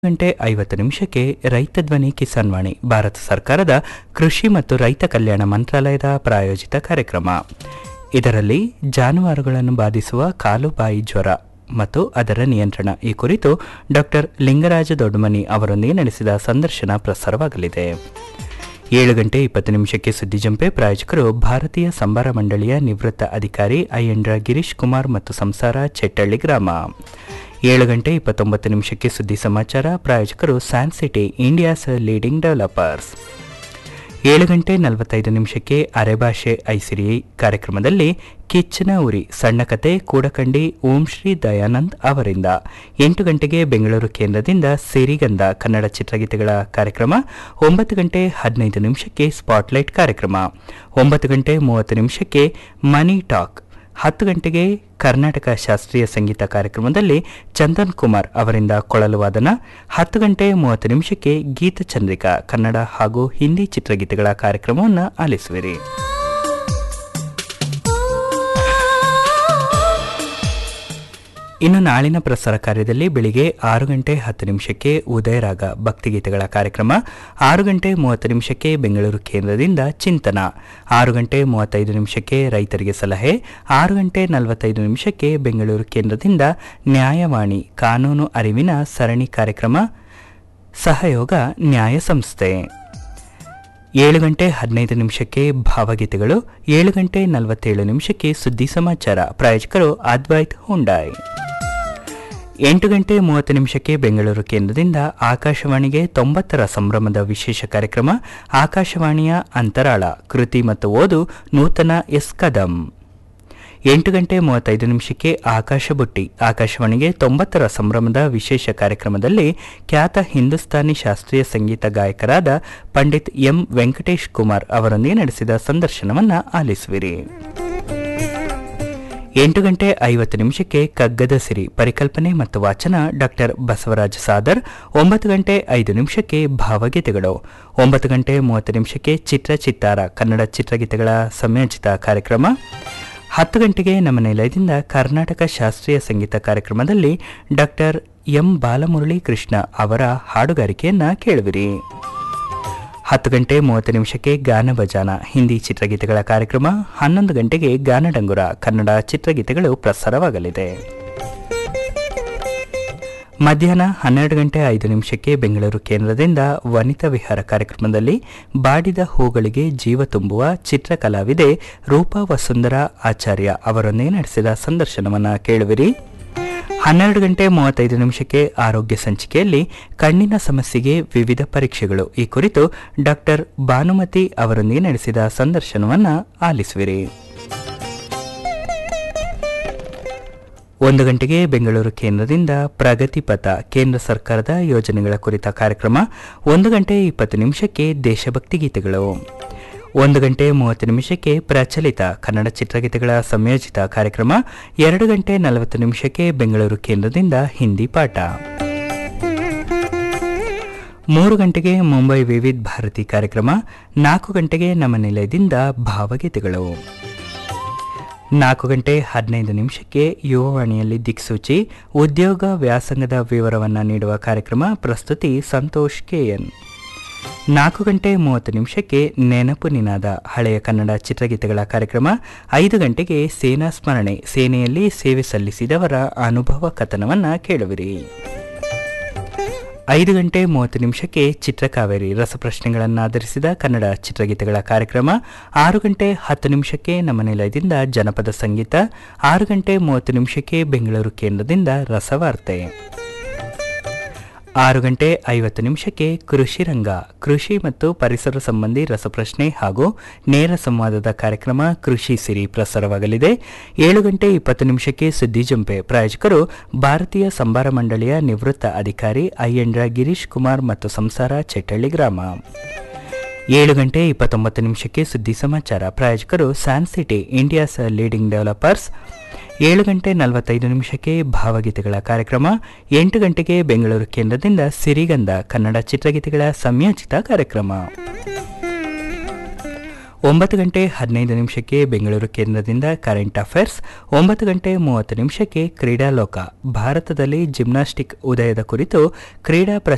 ಗಂಟೆ ಐವತ್ತು ನಿಮಿಷಕ್ಕೆ ರೈತ ಧ್ವನಿ ಕಿಸಾನ್ ವಾಣಿ ಭಾರತ ಸರ್ಕಾರದ ಕೃಷಿ ಮತ್ತು ರೈತ ಕಲ್ಯಾಣ ಮಂತ್ರಾಲಯದ ಪ್ರಾಯೋಜಿತ ಕಾರ್ಯಕ್ರಮ ಇದರಲ್ಲಿ ಜಾನುವಾರುಗಳನ್ನು ಬಾಧಿಸುವ ಕಾಲು ಬಾಯಿ ಜ್ವರ ಮತ್ತು ಅದರ ನಿಯಂತ್ರಣ ಈ ಕುರಿತು ಡಾಕ್ಟರ್ ಲಿಂಗರಾಜ ದೊಡ್ಡಮನಿ ಅವರೊಂದಿಗೆ ನಡೆಸಿದ ಸಂದರ್ಶನ ಪ್ರಸಾರವಾಗಲಿದೆ ಏಳು ಗಂಟೆ ಇಪ್ಪತ್ತು ನಿಮಿಷಕ್ಕೆ ಸುದ್ದಿ ಜಂಪೆ ಪ್ರಾಯೋಜಕರು ಭಾರತೀಯ ಸಂಬಾರ ಮಂಡಳಿಯ ನಿವೃತ್ತ ಅಧಿಕಾರಿ ಅಯ್ಯಂಡ್ರ ಗಿರೀಶ್ ಕುಮಾರ್ ಮತ್ತು ಸಂಸಾರ ಚೆಟ್ಟಳ್ಳಿ ಗ್ರಾಮ ಏಳು ಗಂಟೆ ಇಪ್ಪತ್ತೊಂಬತ್ತು ನಿಮಿಷಕ್ಕೆ ಸುದ್ದಿ ಸಮಾಚಾರ ಪ್ರಾಯೋಜಕರು San City India's leading developers ಏಳು ಗಂಟೆ ನಲವತ್ತೈದು ನಿಮಿಷಕ್ಕೆ ಅರೆಭಾಷೆ ಐಸಿರಿ ಕಾರ್ಯಕ್ರಮದಲ್ಲಿ ಕಿಚ್ಚನ ಉರಿ ಸಣ್ಣ ಕತೆ ಕೂಡಕಂಡಿ ಓಂ ಶ್ರೀ ದಯಾನಂದ್ ಅವರಿಂದ ಎಂಟು ಗಂಟೆಗೆ ಬೆಂಗಳೂರು ಕೇಂದ್ರದಿಂದ ಸಿರಿಗಂಧ ಕನ್ನಡ ಚಿತ್ರಗೀತೆಗಳ ಕಾರ್ಯಕ್ರಮ ಒಂಬತ್ತು ಗಂಟೆ ಹದಿನೈದು ನಿಮಿಷಕ್ಕೆ ಸ್ಪಾಟ್ಲೈಟ್ ಕಾರ್ಯಕ್ರಮ ಒಂಬತ್ತು ಗಂಟೆ ಮೂವತ್ತು ನಿಮಿಷಕ್ಕೆ ಮನಿ ಟಾಕ್ ಹತ್ತು ಗಂಟೆಗೆ ಕರ್ನಾಟಕ ಶಾಸ್ತ್ರೀಯ ಸಂಗೀತ ಕಾರ್ಯಕ್ರಮದಲ್ಲಿ ಚಂದನ್ ಕುಮಾರ್ ಅವರಿಂದ ಕೊಳಲು ವಾದನ ಹತ್ತು ಗಂಟೆ ಮೂವತ್ತು ನಿಮಿಷಕ್ಕೆ ಗೀತಚಂದ್ರಿಕಾ ಕನ್ನಡ ಹಾಗೂ ಹಿಂದಿ ಚಿತ್ರಗೀತೆಗಳ ಕಾರ್ಯಕ್ರಮವನ್ನು ಆಲಿಸುವಿರಿ ಇನ್ನು ನಾಳಿನ ಪ್ರಸಾರ ಕಾರ್ಯದಲ್ಲಿ ಬೆಳಿಗ್ಗೆ ಆರು ಗಂಟೆ ಹತ್ತು ನಿಮಿಷಕ್ಕೆ ಉದಯರಾಗ ಭಕ್ತಿಗೀತೆಗಳ ಕಾರ್ಯಕ್ರಮ ಆರು ಗಂಟೆ ಮೂವತ್ತು ನಿಮಿಷಕ್ಕೆ ಬೆಂಗಳೂರು ಕೇಂದ್ರದಿಂದ ಚಿಂತನ ಆರು ಗಂಟೆ ಮೂವತ್ತೈದು ನಿಮಿಷಕ್ಕೆ ರೈತರಿಗೆ ಸಲಹೆ ಆರು ಗಂಟೆ ನಲವತ್ತೈದು ನಿಮಿಷಕ್ಕೆ ಬೆಂಗಳೂರು ಕೇಂದ್ರದಿಂದ ನ್ಯಾಯವಾಣಿ ಕಾನೂನು ಅರಿವಿನ ಸರಣಿ ಕಾರ್ಯಕ್ರಮ ಸಹಯೋಗ ನ್ಯಾಯ ಸಂಸ್ಥೆ ಏಳು ಗಂಟೆ ಹದಿನೈದು ನಿಮಿಷಕ್ಕೆ ಭಾವಗೀತೆಗಳು ಏಳು ಗಂಟೆ ನಲವತ್ತೇಳು ನಿಮಿಷಕ್ಕೆ ಸುದ್ದಿ ಸಮಾಚಾರ ಪ್ರಾಯೋಜಕರು ಅದ್ವೈತ್ ಹುಂಡಾಯ್ ಎಂಟು ಗಂಟೆ ಮೂವತ್ತು ನಿಮಿಷಕ್ಕೆ ಬೆಂಗಳೂರು ಕೇಂದ್ರದಿಂದ ಆಕಾಶವಾಣಿಗೆ ತೊಂಬತ್ತರ ಸಂಭ್ರಮದ ವಿಶೇಷ ಕಾರ್ಯಕ್ರಮ ಆಕಾಶವಾಣಿಯ ಅಂತರಾಳ ಕೃತಿ ಮತ್ತು ಓದು ನೂತನ ಎಸ್ ಕದಂ ಎಂಟು ಗಂಟೆ ಮೂವತ್ತೈದು ನಿಮಿಷಕ್ಕೆ ಆಕಾಶ ಬುಟ್ಟಿ ಆಕಾಶವಾಣಿಗೆ ತೊಂಬತ್ತರ ಸಂಭ್ರಮದ ವಿಶೇಷ ಕಾರ್ಯಕ್ರಮದಲ್ಲಿ ಖ್ಯಾತ ಹಿಂದೂಸ್ತಾನಿ ಶಾಸ್ತ್ರೀಯ ಸಂಗೀತ ಗಾಯಕರಾದ ಪಂಡಿತ್ ಎಂ ವೆಂಕಟೇಶ್ ಕುಮಾರ್ ಅವರೊಂದಿಗೆ ನಡೆಸಿದ ಸಂದರ್ಶನವನ್ನು ಆಲಿಸುವಿರಿ ಎಂಟು ಗಂಟೆ ಐವತ್ತು ನಿಮಿಷಕ್ಕೆ ಕಗ್ಗದ ಸಿರಿ ಪರಿಕಲ್ಪನೆ ಮತ್ತು ವಾಚನ ಡಾಕ್ಟರ್ ಬಸವರಾಜ ಸಾದರ್ ಒಂಬತ್ತು ಗಂಟೆ ಐದು ನಿಮಿಷಕ್ಕೆ ಭಾವಗೀತೆಗಳು ಒಂಬತ್ತು ಗಂಟೆ ಮೂವತ್ತು ನಿಮಿಷಕ್ಕೆ ಚಿತ್ರ ಚಿತ್ತಾರ ಕನ್ನಡ ಚಿತ್ರಗೀತೆಗಳ ಸಂಯೋಜಿತ ಕಾರ್ಯಕ್ರಮ ಹತ್ತು ಗಂಟೆಗೆ ನಮ್ಮ ನಿಲಯದಿಂದ ಕರ್ನಾಟಕ ಶಾಸ್ತ್ರೀಯ ಸಂಗೀತ ಕಾರ್ಯಕ್ರಮದಲ್ಲಿ ಡಾಕ್ಟರ್ ಎಂ ಬಾಲಮುರಳಿ ಕೃಷ್ಣ ಅವರ ಹಾಡುಗಾರಿಕೆಯನ್ನ ಕೇಳುವಿರಿ ಹತ್ತು ಗಂಟೆ ಮೂವತ್ತು ನಿಮಿಷಕ್ಕೆ ಗಾನ ಭಜಾನ ಹಿಂದಿ ಚಿತ್ರಗೀತೆಗಳ ಕಾರ್ಯಕ್ರಮ ಹನ್ನೊಂದು ಗಂಟೆಗೆ ಗಾನಡಂಗುರ ಕನ್ನಡ ಚಿತ್ರಗೀತೆಗಳು ಪ್ರಸಾರವಾಗಲಿದೆ ಮಧ್ಯಾಹ್ನ ಹನ್ನೆರಡು ಗಂಟೆ ಐದು ನಿಮಿಷಕ್ಕೆ ಬೆಂಗಳೂರು ಕೇಂದ್ರದಿಂದ ವನಿತಾ ವಿಹಾರ ಕಾರ್ಯಕ್ರಮದಲ್ಲಿ ಬಾಡಿದ ಹೂಗಳಿಗೆ ಜೀವ ತುಂಬುವ ಚಿತ್ರಕಲಾವಿದೆ ರೂಪಾ ವಸುಂಧರ ಆಚಾರ್ಯ ಅವರೊಂದಿಗೆ ನಡೆಸಿದ ಸಂದರ್ಶನವನ್ನು ಕೇಳುವಿರಿ ಹನ್ನೆರಡು ಗಂಟೆ ಮೂವತ್ತೈದು ನಿಮಿಷಕ್ಕೆ ಆರೋಗ್ಯ ಸಂಚಿಕೆಯಲ್ಲಿ ಕಣ್ಣಿನ ಸಮಸ್ಯೆಗೆ ವಿವಿಧ ಪರೀಕ್ಷೆಗಳು ಈ ಕುರಿತು ಡಾಕ್ಟರ್ ಭಾನುಮತಿ ಅವರೊಂದಿಗೆ ನಡೆಸಿದ ಸಂದರ್ಶನವನ್ನು ಆಲಿಸುವಿರಿ ಒಂದು ಗಂಟೆಗೆ ಬೆಂಗಳೂರು ಕೇಂದ್ರದಿಂದ ಪ್ರಗತಿ ಪಥ ಕೇಂದ್ರ ಸರ್ಕಾರದ ಯೋಜನೆಗಳ ಕುರಿತ ಕಾರ್ಯಕ್ರಮ ಒಂದು ಗಂಟೆ ಇಪ್ಪತ್ತು ನಿಮಿಷಕ್ಕೆ ದೇಶಭಕ್ತಿ ಗೀತೆಗಳು ಒಂದು ಗಂಟೆ ಮೂವತ್ತು ನಿಮಿಷಕ್ಕೆ ಪ್ರಚಲಿತ ಕನ್ನಡ ಚಿತ್ರಗೀತೆಗಳ ಸಂಯೋಜಿತ ಕಾರ್ಯಕ್ರಮ ಎರಡು ಗಂಟೆ ನಲವತ್ತು ನಿಮಿಷಕ್ಕೆ ಬೆಂಗಳೂರು ಕೇಂದ್ರದಿಂದ ಹಿಂದಿ ಪಾಠ ಮೂರು ಗಂಟೆಗೆ ಮುಂಬೈ ವಿವಿಧ ಭಾರತಿ ಕಾರ್ಯಕ್ರಮ ನಾಲ್ಕು ಗಂಟೆಗೆ ನಮ್ಮ ನಿಲಯದಿಂದ ಭಾವಗೀತೆಗಳು ನಾಲ್ಕು ಗಂಟೆ ಹದಿನೈದು ನಿಮಿಷಕ್ಕೆ ಯುವವಾಣಿಯಲ್ಲಿ ದಿಕ್ಸೂಚಿ ಉದ್ಯೋಗ ವ್ಯಾಸಂಗದ ವಿವರವನ್ನು ನೀಡುವ ಕಾರ್ಯಕ್ರಮ ಪ್ರಸ್ತುತಿ ಸಂತೋಷ್ ಕೆಎನ್ ನಾಲ್ಕು ಗಂಟೆ ಮೂವತ್ತು ನಿಮಿಷಕ್ಕೆ ನೆನಪು ನಿನಾದ ಹಳೆಯ ಕನ್ನಡ ಚಿತ್ರಗೀತೆಗಳ ಕಾರ್ಯಕ್ರಮ ಐದು ಗಂಟೆಗೆ ಸೇನಾ ಸ್ಮರಣೆ ಸೇನೆಯಲ್ಲಿ ಸೇವೆ ಸಲ್ಲಿಸಿದವರ ಅನುಭವ ಕಥನವನ್ನು ಕೇಳುವಿರಿ ಐದು ಗಂಟೆ ಮೂವತ್ತು ನಿಮಿಷಕ್ಕೆ ಚಿತ್ರಕಾವೇರಿ ರಸಪ್ರಶ್ನೆಗಳನ್ನಾಧರಿಸಿದ ಕನ್ನಡ ಚಿತ್ರಗೀತೆಗಳ ಕಾರ್ಯಕ್ರಮ ಆರು ಗಂಟೆ ಹತ್ತು ನಿಮಿಷಕ್ಕೆ ನಮ್ಮ ನಿಲಯದಿಂದ ಜನಪದ ಸಂಗೀತ ಆರು ಗಂಟೆ ಮೂವತ್ತು ನಿಮಿಷಕ್ಕೆ ಬೆಂಗಳೂರು ಕೇಂದ್ರದಿಂದ ರಸವಾರ್ತೆ ಆರು ಗಂಟೆ ಐವತ್ತು ನಿಮಿಷಕ್ಕೆ ಕೃಷಿ ರಂಗ ಕೃಷಿ ಮತ್ತು ಪರಿಸರ ಸಂಬಂಧಿ ರಸಪ್ರಶ್ನೆ ಹಾಗೂ ನೇರ ಸಂವಾದದ ಕಾರ್ಯಕ್ರಮ ಕೃಷಿ ಸಿರಿ ಪ್ರಸಾರವಾಗಲಿದೆ ಏಳು ಗಂಟೆ ಇಪ್ಪತ್ತು ನಿಮಿಷಕ್ಕೆ ಸುದ್ದಿ ಜಂಪೆ ಪ್ರಾಯೋಜಕರು ಭಾರತೀಯ ಸಂಬಾರ ಮಂಡಳಿಯ ನಿವೃತ್ತ ಅಧಿಕಾರಿ ಅಯ್ಯಂಡ್ರ ಗಿರೀಶ್ ಕುಮಾರ್ ಮತ್ತು ಸಂಸಾರ ಚೆಟ್ಟಳ್ಳಿ ಗ್ರಾಮ ಏಳು ಗಂಟೆ ಇಪ್ಪತ್ತೊಂಬತ್ತು ನಿಮಿಷಕ್ಕೆ ಸುದ್ದಿ ಸಮಾಚಾರ ಪ್ರಾಯೋಜಕರು San City India's leading developers ಏಳು ಗಂಟೆ ನಲವತ್ತೈದು ನಿಮಿಷಕ್ಕೆ ಭಾವಗೀತೆಗಳ ಕಾರ್ಯಕ್ರಮ ಎಂಟು ಗಂಟೆಗೆ ಬೆಂಗಳೂರು ಕೇಂದ್ರದಿಂದ ಸಿರಿಗಂಧ ಕನ್ನಡ ಚಿತ್ರಗೀತೆಗಳ ಸಂಯೋಜಿತ ಕಾರ್ಯಕ್ರಮ ಒಂಬತ್ತು ಗಂಟೆ ಹದಿನೈದು ನಿಮಿಷಕ್ಕೆ ಬೆಂಗಳೂರು ಕೇಂದ್ರದಿಂದ ಕರೆಂಟ್ ಅಫೇರ್ಸ್ ಒಂಬತ್ತು ಗಂಟೆ ಮೂವತ್ತು ನಿಮಿಷಕ್ಕೆ ಕ್ರೀಡಾಲೋಕ ಭಾರತದಲ್ಲಿ ಜಿಮ್ನಾಸ್ಟಿಕ್ ಉದಯದ ಕುರಿತು ಕ್ರೀಡಾ